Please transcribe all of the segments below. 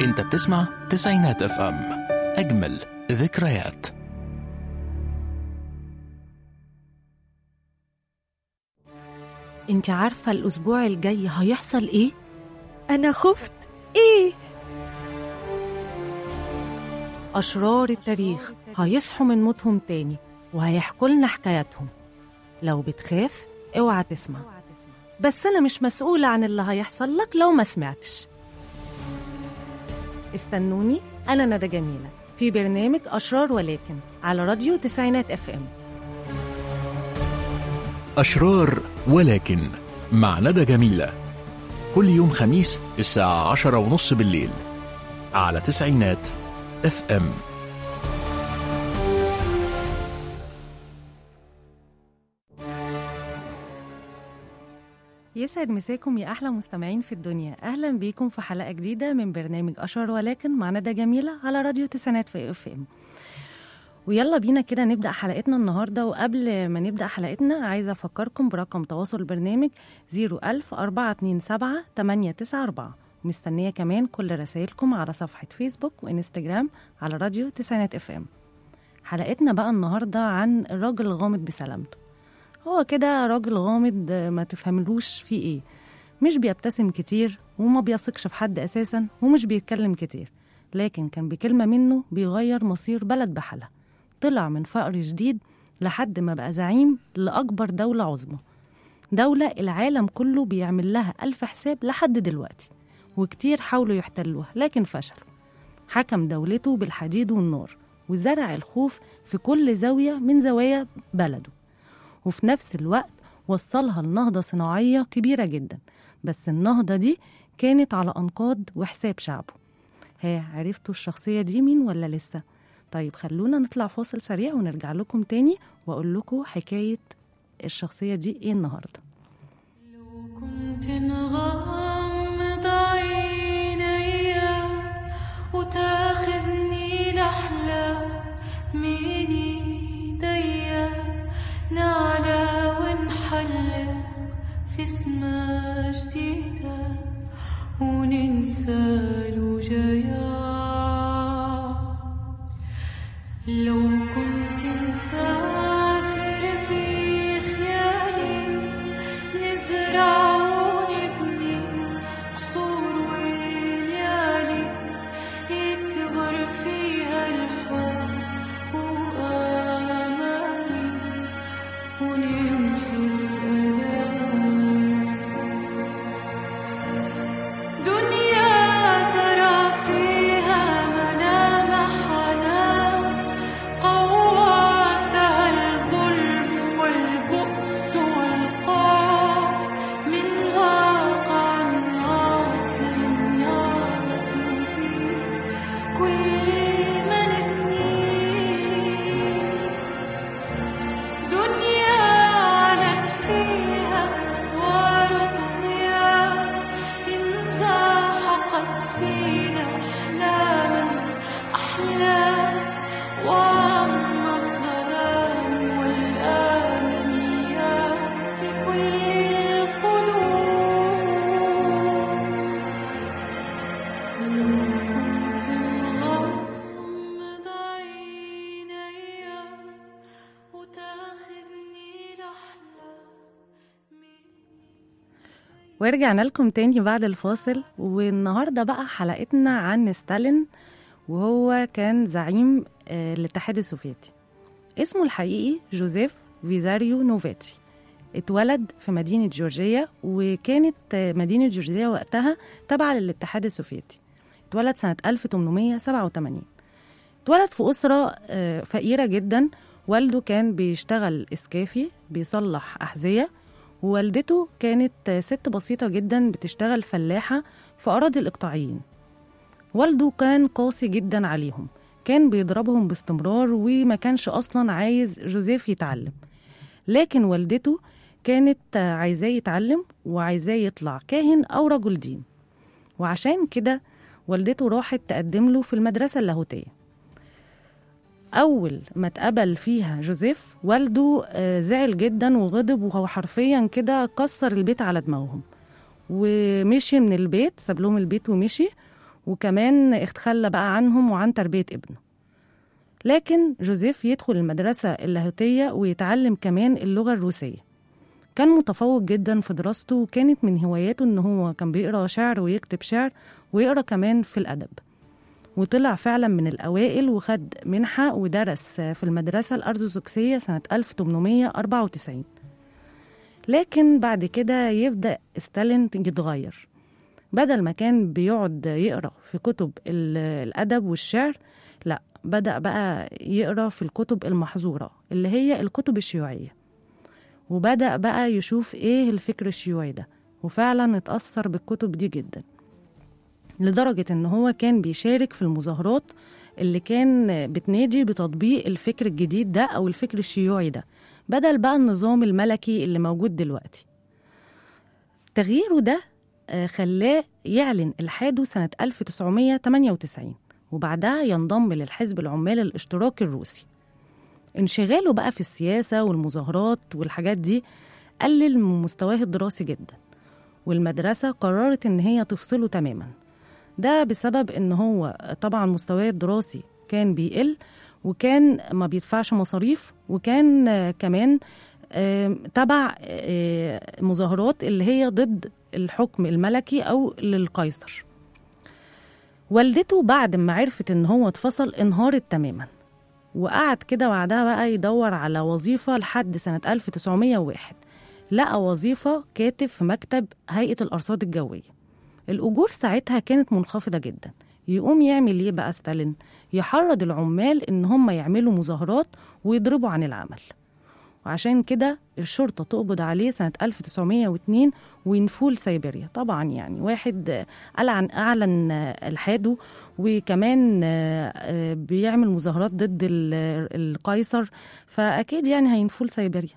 انت بتسمع تسعينات اف ام اجمل ذكريات انت عارفة الأسبوع الجاي هيحصل إيه؟ أنا خفت إيه؟ أشرار التاريخ هيصحوا من موتهم تاني وهيحكوا لنا حكاياتهم لو بتخاف اوعى تسمع بس أنا مش مسؤولة عن اللي هيحصل لك لو ما سمعتش استنوني أنا ندى جميلة في برنامج أشرار ولكن على راديو تسعينات اف ام أشرار ولكن مع ندى جميلة كل يوم خميس الساعة عشرة ونص بالليل على تسعينات اف ام يسعد مساكم يا أحلى مستمعين في الدنيا أهلا بيكم في حلقة جديدة من برنامج أشهر ولكن مع ندى جميلة على راديو تسعينات في اف ام ويلا بينا كده نبدأ حلقتنا النهاردة وقبل ما نبدأ حلقتنا عايزة أفكركم برقم تواصل البرنامج 01000 427 894 مستنية كمان كل رسائلكم على صفحة فيسبوك وإنستجرام على راديو تسعينات اف ام حلقتنا بقى النهاردة عن الراجل الغامض بسلامته هو كده راجل غامض ما تفهملوش فيه ايه مش بيبتسم كتير وما بيثقش في حد اساسا ومش بيتكلم كتير لكن كان بكلمة منه بيغير مصير بلد بحالها طلع من فقر شديد لحد ما بقى زعيم لأكبر دولة عظمى دولة العالم كله بيعمل لها ألف حساب لحد دلوقتي وكتير حاولوا يحتلوها لكن فشلوا حكم دولته بالحديد والنار وزرع الخوف في كل زاوية من زوايا بلده وفي نفس الوقت وصلها لنهضة صناعية كبيرة جدا بس النهضة دي كانت على أنقاض وحساب شعبه ها عرفتوا الشخصية دي مين ولا لسه؟ طيب خلونا نطلع فاصل سريع ونرجع لكم تاني وأقول لكم حكاية الشخصية دي إيه النهاردة كنت نغمض عيني وتاخذني لأحلام من ايديا نعلى ونحلق في سما جديدة وننسى الوجيات لو كنت نسافر في خيالي نزرع ونبني قصور وليالي يكبر فيها الحب وآمالي ونمحي الألام دنيا ترى فيها ملامح ناس قواسها الظلم والبؤس والقهر من واقع عاصر يعبث به كل من نبنيه دنيا علت فيها أسوار طغيان انسحقت فينا أحلاما أحلام وأما الظلام والآنانيات في كل القلوب لو كنت نغمض عيني وتاخذني لأحلام ورجعنا لكم تاني بعد الفاصل والنهاردة بقى حلقتنا عن ستالين وهو كان زعيم آه، الاتحاد السوفيتي اسمه الحقيقي جوزيف فيزاريو نوفيتسي اتولد في مدينة جورجيا وكانت آه، مدينة جورجيا وقتها تابعة للاتحاد السوفيتي اتولد سنة 1887 اتولد في أسرة آه، فقيرة جدا والده كان بيشتغل إسكافي بيصلح أحذية ووالدته كانت آه، ست بسيطة جدا بتشتغل فلاحة في أراضي الإقطاعيين والده كان قاسي جدا عليهم كان بيضربهم باستمرار وما كانش أصلا عايز جوزيف يتعلم لكن والدته كانت آه، عايزاه يتعلم وعايزاه يطلع كاهن أو رجل دين وعشان كده والدته راحت تقدم له في المدرسة اللاهوتية أول ما اتقبل فيها جوزيف والده آه، زعل جدا وغضب وهو حرفيا كده كسر البيت على دماغهم ومشي من البيت ساب لهم البيت ومشي وكمان اتخلى بقى عنهم وعن تربية ابنه لكن جوزيف يدخل المدرسة اللاهوتية ويتعلم كمان اللغة الروسية كان متفوق جدا في دراسته وكانت من هواياته ان هو كان بيقرا شعر ويكتب شعر ويقرا كمان في الأدب وطلع فعلا من الأوائل وخد منحة ودرس في المدرسة الأرثوذكسية سنة 1894 لكن بعد كده يبدأ ستالين يتغير بدل ما كان بيقعد يقرا في كتب ال- الأدب والشعر لا بدأ بقى يقرا في الكتب المحظورة اللي هي الكتب الشيوعية وبدأ بقى يشوف ايه الفكر الشيوعي ده وفعلا اتأثر بالكتب دي جدا لدرجة ان هو كان بيشارك في المظاهرات اللي كان بتنادي بتطبيق الفكر الجديد ده او الفكر الشيوعي ده بدل بقى النظام الملكي اللي موجود دلوقتي تغييره ده آه، خلاه يعلن إلحاده سنة 1998 وبعدها ينضم للحزب العمال الاشتراكي الروسي انشغاله بقى في السياسة والمظاهرات والحاجات دي قلل من مستواه الدراسي جدا والمدرسة قررت إن هي تفصله تماما ده بسبب إن هو طبعا مستواه الدراسي كان بيقل وكان ما بيدفعش مصاريف وكان آه، كمان آه، تبع آه، مظاهرات اللي هي ضد الحكم الملكي أو للقيصر والدته بعد ما عرفت إن هو اتفصل انهارت تماما وقعد كده بعدها بقى يدور على وظيفة لحد سنة 1901 لقى وظيفة كاتب في مكتب هيئة الأرصاد الجوية الأجور ساعتها كانت منخفضة جدا يقوم يعمل ايه بقى ستالين يحرض العمال ان هم يعملوا مظاهرات ويضربوا عن العمل وعشان كده الشرطة تقبض عليه سنة 1902 وينفول سيبيريا طبعا يعني واحد أعلن أعلن إلحاده وكمان آه، آه، بيعمل مظاهرات ضد ال- القيصر فأكيد يعني هينفول سيبيريا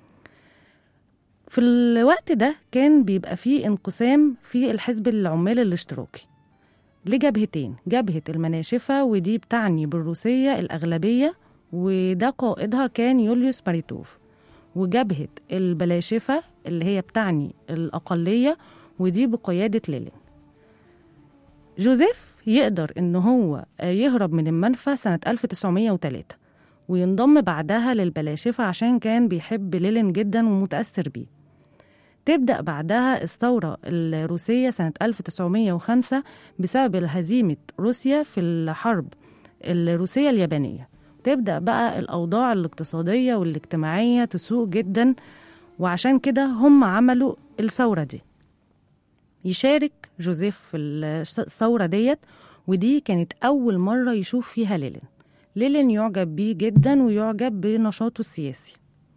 في الوقت ده كان بيبقى فيه انقسام في الحزب العمال الاشتراكي لجبهتين جبهة المناشفة ودي بتعني بالروسية الأغلبية وده قائدها كان يوليوس ماريتوف وجبهة البلاشفة اللي هي بتعني الأقلية ودي بقيادة ليلين جوزيف يقدر إن هو يهرب من المنفى سنة 1903 وينضم بعدها للبلاشفة عشان كان بيحب ليلين جدا ومتأثر بيه تبدأ بعدها الثورة الروسية سنة 1905 بسبب هزيمة روسيا في الحرب الروسية اليابانية تبدأ بقى الأوضاع الاقتصادية والاجتماعية تسوء جدا وعشان كده هم عملوا الثورة دي يشارك جوزيف في الثورة ديت ودي كانت أول مرة يشوف فيها ليلين ليلين يعجب بيه جدا ويعجب بنشاطه السياسي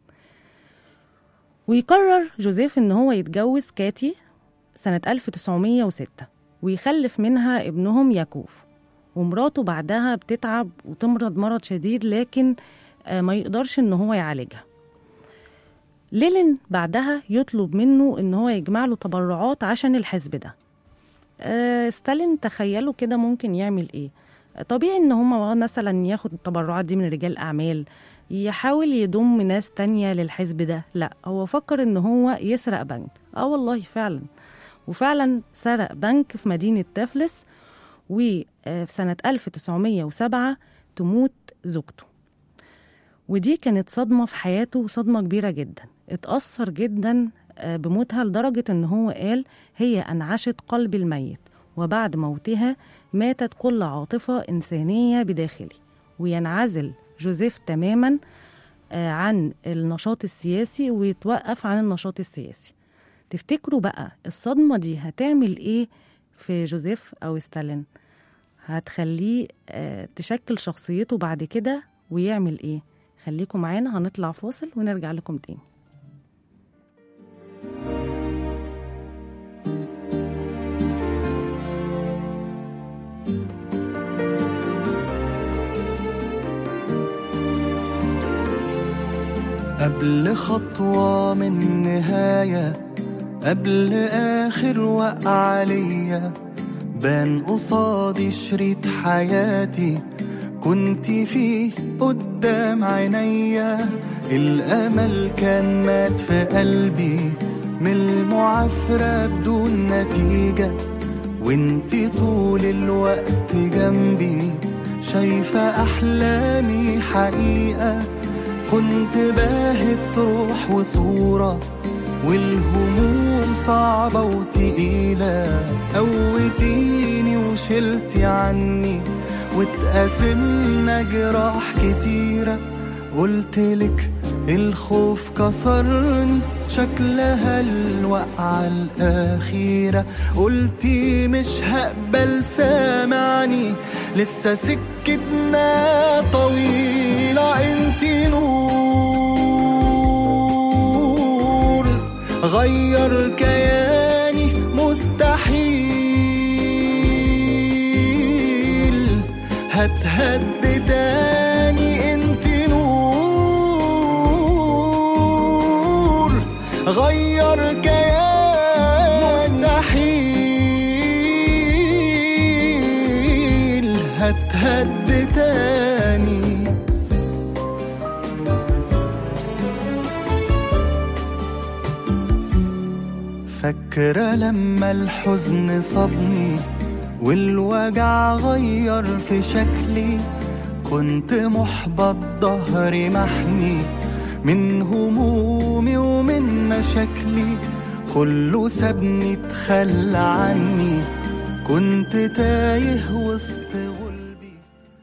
ويقرر جوزيف إن هو يتجوز كاتي سنة 1906 ويخلف منها ابنهم ياكوف ومراته بعدها بتتعب وتمرض مرض شديد لكن آه، ما يقدرش إن هو يعالجها ليلين بعدها يطلب منه إن هو يجمع له تبرعات عشان الحزب ده آه، ستالين تخيلوا كده ممكن يعمل إيه طبيعي إن هما مثلا ياخد التبرعات دي من رجال أعمال يحاول يضم ناس تانية للحزب ده لا هو فكر إن هو يسرق بنك آه والله فعلا وفعلا سرق بنك في مدينة تفلس وفي سنة 1907 تموت زوجته ودي كانت صدمة في حياته وصدمة كبيرة جدا اتأثر جدا آه، بموتها لدرجة ان هو قال هي أنعشت قلب الميت وبعد موتها ماتت كل عاطفة إنسانية بداخلي وينعزل جوزيف تماما آه، عن النشاط السياسي ويتوقف عن النشاط السياسي تفتكروا بقى الصدمة دي هتعمل ايه في جوزيف أو ستالين هتخليه آه، تشكل شخصيته بعد كده ويعمل ايه خليكم معانا هنطلع فاصل ونرجع لكم تاني قبل خطوة من نهاية قبل آخر وقعة ليا بان قصادي شريط حياتي كنت فيه قدام عينيا الأمل كان مات في قلبي من المعافرة بدون نتيجة وانتي طول الوقت جنبي شايفة أحلامي حقيقة كنت باهت روح وصورة والهموم صعبة وتقيلة قوتيني وشلتي عني واتقاسمنا جراح كتيرة قلتلك الخوف كسرني شكلها الوقعة الأخيرة قلتي مش هقبل سامعني لسه سكتنا طويلة انتي نور غير كياني مستحيل هتهد تاني انت نور غير كياني مستحيل هتهد تاني فاكرة لما الحزن صابني والوجع غير في شكلي كنت محبط ظهري محني من همومي ومن مشاكلي كله سابني اتخلى عني كنت تايه وسط غلبي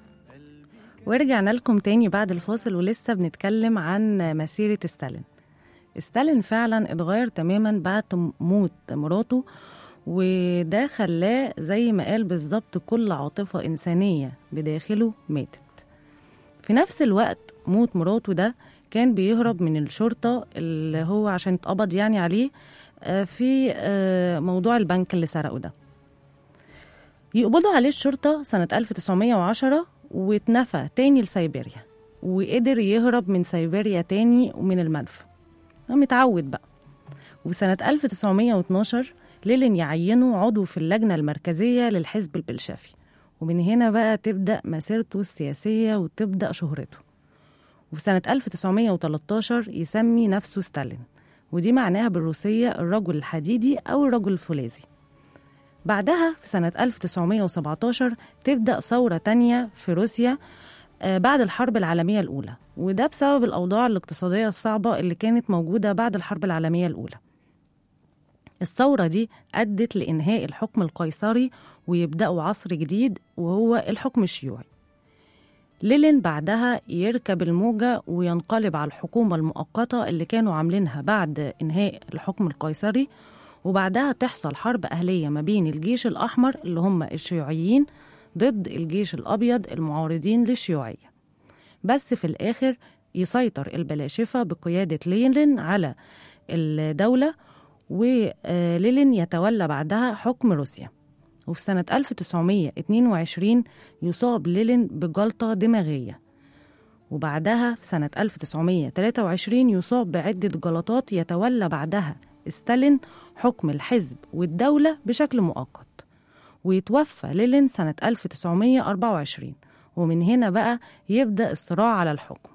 ورجعنا لكم تاني بعد الفاصل ولسه بنتكلم عن مسيرة ستالين ستالين فعلا اتغير تماما بعد موت مراته وده خلاه زي ما قال بالظبط كل عاطفة إنسانية بداخله ماتت في نفس الوقت موت مراته ده كان بيهرب من الشرطة اللي هو عشان اتقبض يعني عليه آه، في آه، موضوع البنك اللي سرقه ده يقبضوا عليه الشرطة سنة 1910 واتنفى تاني لسيبيريا وقدر يهرب من سيبيريا تاني ومن المنفى متعود بقى وسنة 1912 ليلين يعينه عضو في اللجنة المركزية للحزب البلشفي ومن هنا بقى تبدأ مسيرته السياسية وتبدأ شهرته وفي سنة 1913 يسمي نفسه ستالين ودي معناها بالروسية الرجل الحديدي أو الرجل الفولاذي بعدها في سنة 1917 تبدأ ثورة تانية في روسيا آه، بعد الحرب العالمية الأولى وده بسبب الأوضاع الاقتصادية الصعبة اللي كانت موجودة بعد الحرب العالمية الأولى الثورة دي أدت لإنهاء الحكم القيصري ويبدأوا عصر جديد وهو الحكم الشيوعي ليلين بعدها يركب الموجة وينقلب على الحكومة المؤقتة اللي كانوا عاملينها بعد إنهاء الحكم القيصري وبعدها تحصل حرب أهلية ما بين الجيش الأحمر اللي هم الشيوعيين ضد الجيش الأبيض المعارضين للشيوعية بس في الآخر يسيطر البلاشفة بقيادة لينين على الدولة وليلين يتولى بعدها حكم روسيا وفي سنة 1922 يصاب ليلين بجلطة دماغية وبعدها في سنة 1923 يصاب بعدة جلطات يتولى بعدها ستالين حكم الحزب والدولة بشكل مؤقت ويتوفى ليلين سنة 1924 ومن هنا بقى يبدأ الصراع على الحكم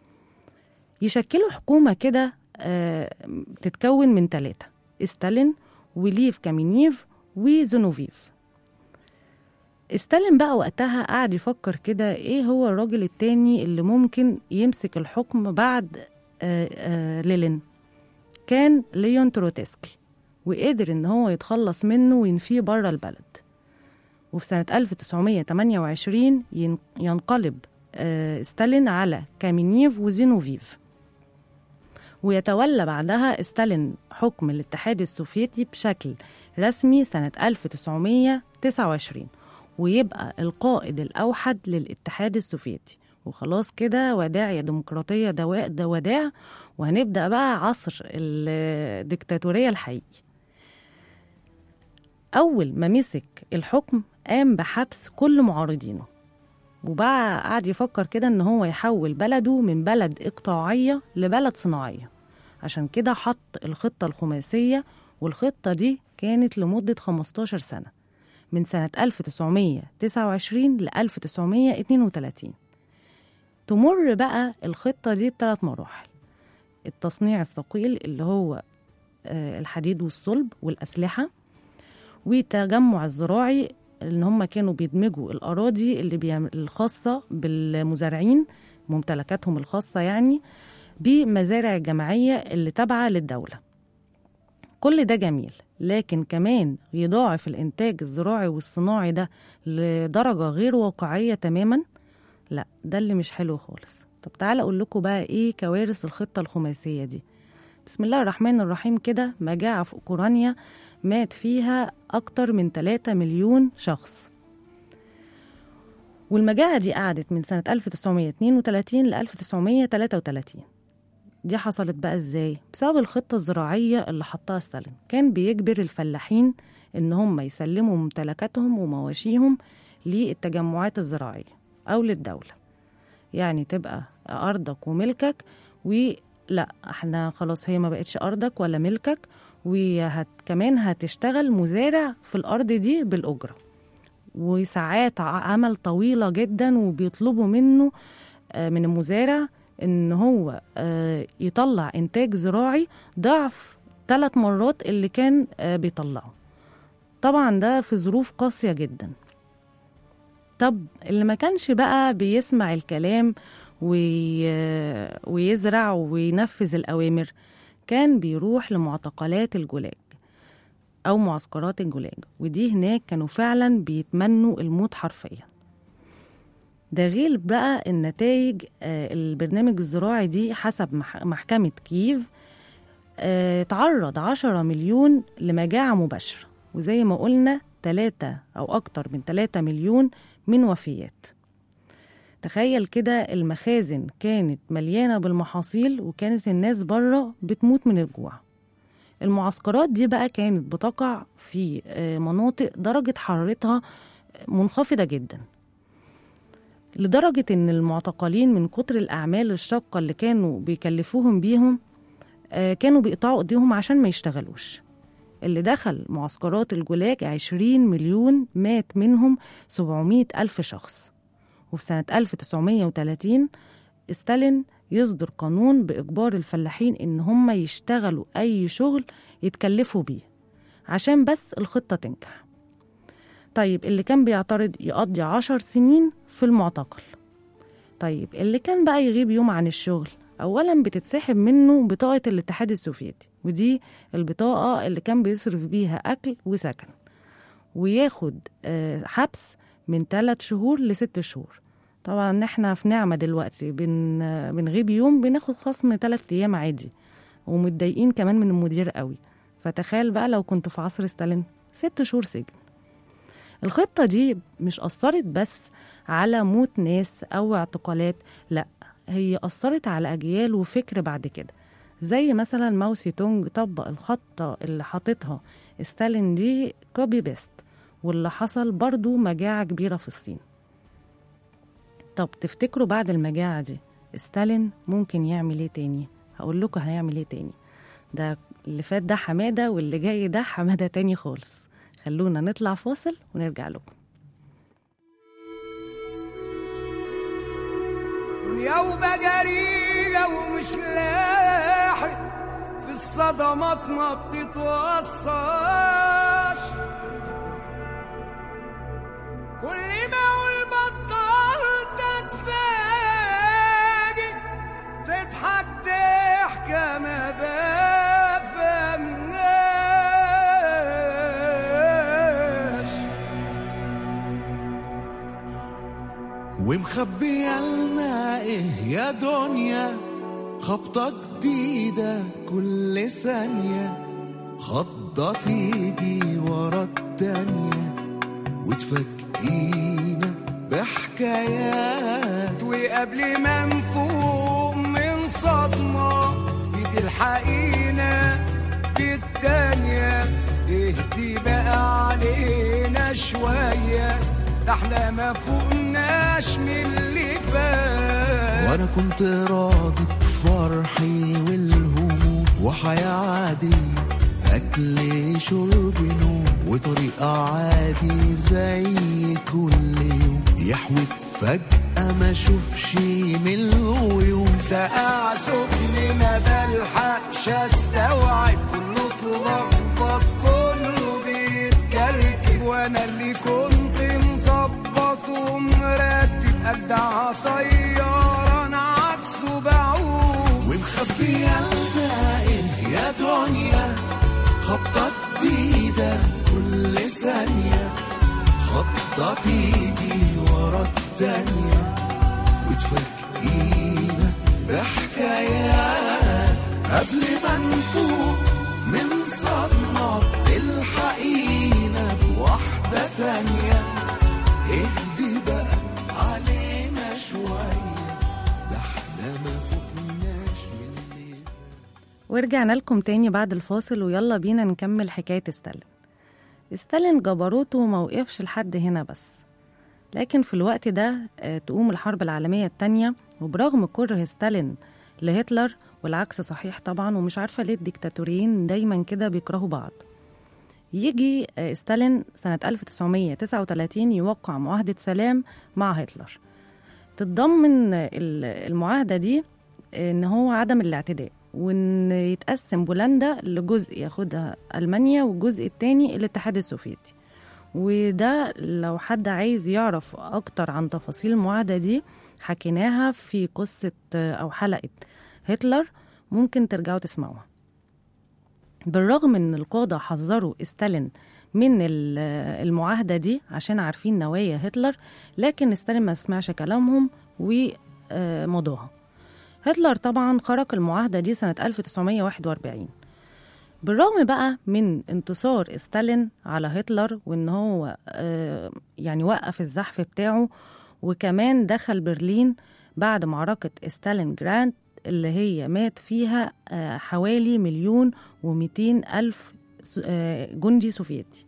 يشكلوا حكومة كده آه، تتكون من ثلاثة ستالين وليف كامينيف وزنوفيف ستالين بقى وقتها قعد يفكر كده ايه هو الراجل التاني اللي ممكن يمسك الحكم بعد آه، آه، ليلين كان ليون تروتسكي وقدر ان هو يتخلص منه وينفيه بره البلد وفي سنة 1928 ين- ينقلب آه، ستالين على كامينيف وزينوفيف ويتولى بعدها ستالين حكم الاتحاد السوفيتي بشكل رسمي سنة 1929 ويبقى القائد الأوحد للاتحاد السوفيتي وخلاص كده وداع يا ديمقراطية دواء ده وداع وهنبدأ بقى عصر الديكتاتورية الحقيقي أول ما مسك الحكم قام بحبس كل معارضينه وبقى قعد يفكر كده إن هو يحول بلده من بلد إقطاعية لبلد صناعية عشان كده حط الخطة الخماسية والخطة دي كانت لمدة 15 سنة من سنة 1929 ل 1932 تمر بقى الخطة دي بثلاث مراحل التصنيع الثقيل اللي هو آه، الحديد والصلب والأسلحة والتجمع الزراعي ان هم كانوا بيدمجوا الاراضي اللي بيعمل الخاصه بالمزارعين ممتلكاتهم الخاصه يعني بمزارع الجماعيه اللي تابعه للدوله كل ده جميل لكن كمان يضاعف الانتاج الزراعي والصناعي ده لدرجه غير واقعيه تماما لا ده اللي مش حلو خالص طب تعالى اقول لكم بقى ايه كوارث الخطه الخماسيه دي بسم الله الرحمن الرحيم كده مجاعة في أوكرانيا مات فيها أكتر من 3 مليون شخص والمجاعة دي قعدت من سنة 1932 ل 1933 دي حصلت بقى ازاي؟ بسبب الخطة الزراعية اللي حطها ستالين كان بيجبر الفلاحين إن هم يسلموا ممتلكاتهم ومواشيهم للتجمعات الزراعية أو للدولة يعني تبقى أرضك وملكك ولا احنا خلاص هي ما بقتش أرضك ولا ملكك وهت كمان هتشتغل مزارع في الأرض دي بالأجرة وساعات ع- عمل طويلة جدا وبيطلبوا منه آه، من المزارع ان هو آه، يطلع انتاج زراعي ضعف ثلاث مرات اللي كان آه، بيطلعه طبعا ده في ظروف قاسية جدا طب اللي ما كانش بقى بيسمع الكلام وي... ويزرع وينفذ الأوامر كان بيروح لمعتقلات الجلاج أو معسكرات الجلاج ودي هناك كانوا فعلا بيتمنوا الموت حرفيا ده غير بقى النتائج آه، البرنامج الزراعي دي حسب مح- محكمة كييف آه، تعرض عشرة مليون لمجاعة مباشرة وزي ما قلنا تلاتة أو أكتر من تلاتة مليون من وفيات تخيل كده المخازن كانت مليانة بالمحاصيل وكانت الناس بره بتموت من الجوع المعسكرات دي بقى كانت بتقع في آه، مناطق درجة حرارتها منخفضة جدا لدرجة إن المعتقلين من كتر الأعمال الشاقة اللي كانوا بيكلفوهم بيهم آه، كانوا بيقطعوا إيديهم عشان ما يشتغلوش اللي دخل معسكرات الجلاج 20 مليون مات منهم 700 ألف شخص وفي سنة 1930 ستالين يصدر قانون بإجبار الفلاحين إن هم يشتغلوا أي شغل يتكلفوا بيه عشان بس الخطة تنجح طيب اللي كان بيعترض يقضي عشر سنين في المعتقل طيب اللي كان بقى يغيب يوم عن الشغل أولا بتتسحب منه بطاقة الاتحاد السوفيتي ودي البطاقة اللي كان بيصرف بيها أكل وسكن وياخد آه، حبس من ثلاث شهور لست شهور طبعا احنا في نعمة دلوقتي بن آه، بنغيب يوم بناخد خصم ثلاث أيام عادي ومتضايقين كمان من المدير قوي فتخيل بقى لو كنت في عصر ستالين ست شهور سجن الخطة دي مش أثرت بس على موت ناس أو اعتقالات لأ هي أثرت على أجيال وفكر بعد كده زي مثلا ماو سي تونج طبق الخطة اللي حاططها ستالين دي كوبي بيست واللي حصل برضو مجاعة كبيرة في الصين طب تفتكروا بعد المجاعة دي ستالين ممكن يعمل ايه تاني هقول لكم هيعمل ايه تاني ده اللي فات ده حمادة واللي جاي ده حمادة تاني خالص خلونا نطلع فاصل ونرجع لكم دنيا وبجرية ومش لاحق في الصدمات ما بتتوصاش كل ما اقول بطلت اتفاجئ تضحك ضحكة ما بفهمناش ومخبية لنا ايه يا دنيا خبطة جديدة كل ثانية خضة تيجي ورا التانية وتفاجئينا بحكايات وقبل ما نفوق من صدمة بتلحقينا بالتانية اهدي بقى علينا شوية ده احنا ما فوقناش من اللي فات وانا كنت راضي بفرحي والهموم وحياة عادية أكل شرب نوم وطريقة عادي زي كل يوم يحوت فجأة ما اشوفش من الغيوم ساقع سخن ما بلحقش استوعب كله اتلخبط كله بيتكرر انا اللي كنت مظبط ومرتب ابدع طيار انا عكسه بعوم ومخبية الباقي يا دنيا خبطة جديدة كل ثانية خبطة تيجي ورا التانية وتفاجئينا بحكايات قبل ما نفوق من صدمة تلحقينا بواحدة تانية اهدي بقى علينا شوية ده احنا ما فوقناش من اللي ورجعنا لكم تاني بعد الفاصل ويلا بينا نكمل حكاية ستالين ستالين جبروته ما وقفش لحد هنا بس لكن في الوقت ده آه، تقوم الحرب العالمية التانية وبرغم كره ستالين لهتلر والعكس صحيح طبعا ومش عارفة ليه الديكتاتوريين دايما كده بيكرهوا بعض يجي آه، ستالين سنة 1939 يوقع معاهدة سلام مع هتلر تتضمن ال- المعاهدة دي إن هو عدم الاعتداء وإن يتقسم بولندا لجزء ياخدها ألمانيا والجزء التاني الاتحاد السوفيتي وده لو حد عايز يعرف أكتر عن تفاصيل المعاهدة دي حكيناها في قصة أو حلقة هتلر ممكن ترجعوا تسمعوها بالرغم ان القادة حذروا ستالين من ال- المعاهدة دي عشان عارفين نوايا هتلر لكن ستالين ما سمعش كلامهم ومضاها هتلر طبعا خرق المعاهدة دي سنة 1941 بالرغم بقى من انتصار ستالين على هتلر وان هو آه، يعني وقف الزحف بتاعه وكمان دخل برلين بعد معركة ستالين جراند اللي هي مات فيها آه، حوالي مليون ومئتين ألف س- آه، جندي سوفيتي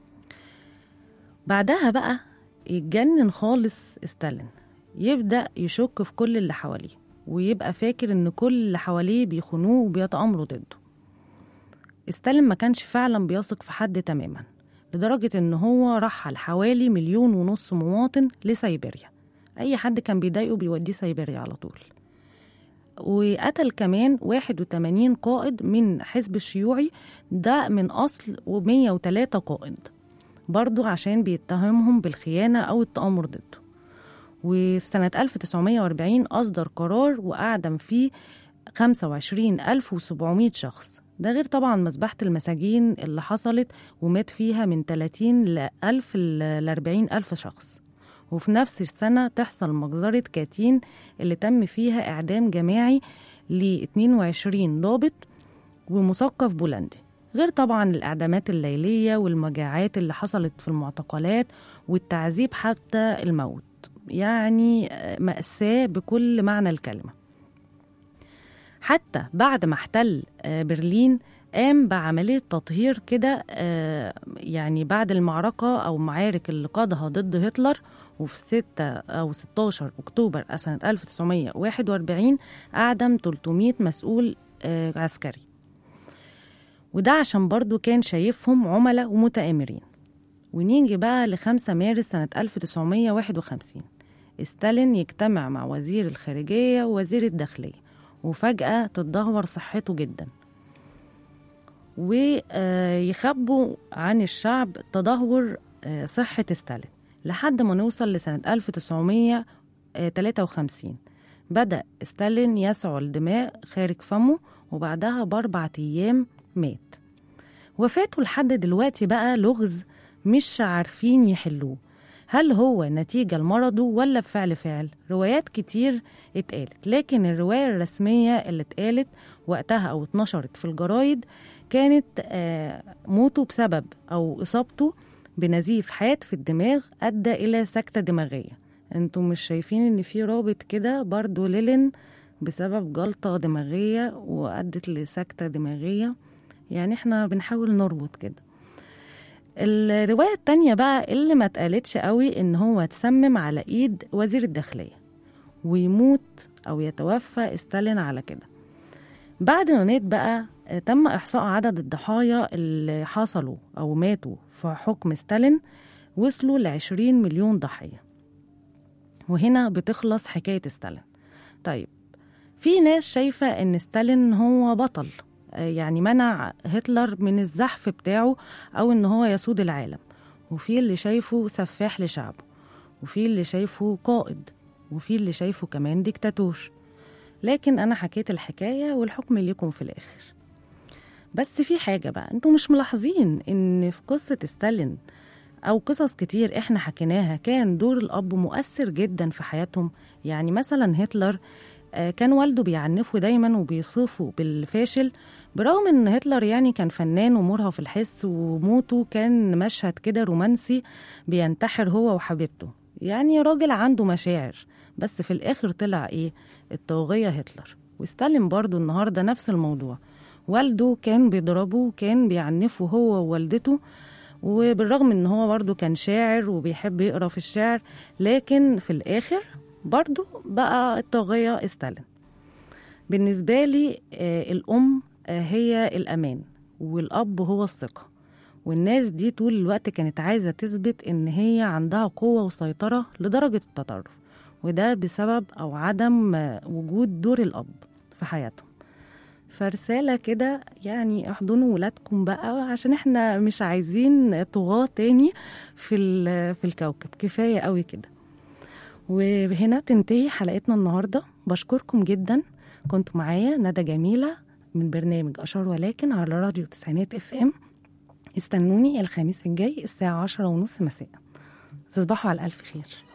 بعدها بقى يتجنن خالص ستالين يبدأ يشك في كل اللي حواليه ويبقى فاكر ان كل اللي حواليه بيخونوه وبيتآمروا ضده ستالين ما كانش فعلا بيثق في حد تماما لدرجة ان هو رحل حوالي مليون ونص مواطن لسيبيريا اي حد كان بيضايقه بيوديه سيبيريا على طول وقتل كمان 81 قائد من حزب الشيوعي ده من أصل و103 قائد برضو عشان بيتهمهم بالخيانة أو التآمر ضده وفي سنة 1940 أصدر قرار وأعدم فيه 25700 شخص ده غير طبعا مذبحة المساجين اللي حصلت ومات فيها من 30 ل 1000 ل 40 ألف شخص وفي نفس السنة تحصل مجزرة كاتين اللي تم فيها إعدام جماعي ل 22 ضابط ومثقف بولندي غير طبعا الإعدامات الليلية والمجاعات اللي حصلت في المعتقلات والتعذيب حتى الموت يعني مأساة بكل معنى الكلمة حتى بعد ما احتل آه، برلين قام بعملية تطهير كده آه، يعني بعد المعركة أو معارك اللي قادها ضد هتلر وفي 6 أو 16 أكتوبر سنة 1941 أعدم 300 مسؤول آه، عسكري وده عشان برضو كان شايفهم عملاء ومتآمرين ونيجي بقى لخمسة مارس سنة 1951 ستالين يجتمع مع وزير الخارجية ووزير الداخلية وفجأة تتدهور صحته جدا ويخبوا عن الشعب تدهور آه، صحة ستالين لحد ما نوصل لسنة 1953 بدأ ستالين يسعل دماء خارج فمه وبعدها بأربع أيام مات وفاته لحد دلوقتي بقى لغز مش عارفين يحلوه هل هو نتيجة لمرضه ولا بفعل فعل؟ روايات كتير اتقالت لكن الرواية الرسمية اللي اتقالت وقتها أو اتنشرت في الجرايد كانت آه، موته بسبب أو إصابته بنزيف حاد في الدماغ أدى إلى سكتة دماغية انتوا مش شايفين ان في رابط كده برضو ليلين بسبب جلطة دماغية وأدت لسكتة دماغية يعني احنا بنحاول نربط كده الرواية التانية بقى اللي ما اتقالتش قوي ان هو اتسمم على ايد وزير الداخلية ويموت او يتوفى ستالين على كده بعد ما مات بقى آه، تم احصاء عدد الضحايا اللي حصلوا او ماتوا في حكم ستالين وصلوا ل 20 مليون ضحية وهنا بتخلص حكاية ستالين طيب في ناس شايفة ان ستالين هو بطل آه، يعني منع هتلر من الزحف بتاعه او ان هو يسود العالم وفي اللي شايفه سفاح لشعبه وفي اللي شايفه قائد وفي اللي شايفه كمان ديكتاتور لكن أنا حكيت الحكاية والحكم ليكم في الآخر بس في حاجة بقى انتوا مش ملاحظين ان في قصة ستالين أو قصص كتير إحنا حكيناها كان دور الأب مؤثر جدا في حياتهم يعني مثلا هتلر آه، كان والده بيعنفه دايما وبيوصفه بالفاشل برغم ان هتلر يعني كان فنان ومرهف الحس وموته كان مشهد كده رومانسي بينتحر هو وحبيبته يعني راجل عنده مشاعر بس في الاخر طلع ايه الطاغية هتلر وستالين برضو النهاردة نفس الموضوع والده كان بيضربه وكان بيعنفه هو ووالدته وبالرغم ان هو برضه كان شاعر وبيحب يقرا في الشعر لكن في الاخر برضه بقى الطاغية ستالين بالنسبة لي آه، الأم آه، هي الأمان والأب هو الثقة والناس دي طول الوقت كانت عايزة تثبت إن هي عندها قوة وسيطرة لدرجة التطرف وده بسبب أو عدم آه، وجود دور الأب في حياتهم فرسالة كده يعني احضنوا ولادكم بقى عشان احنا مش عايزين طغاة تاني في, ال- في الكوكب كفاية قوي كده وهنا تنتهي حلقتنا النهاردة بشكركم جدا كنت معايا ندى جميلة من برنامج أشار ولكن على راديو تسعينات اف ام استنوني الخميس الجاي الساعة عشرة ونص مساء تصبحوا على ألف خير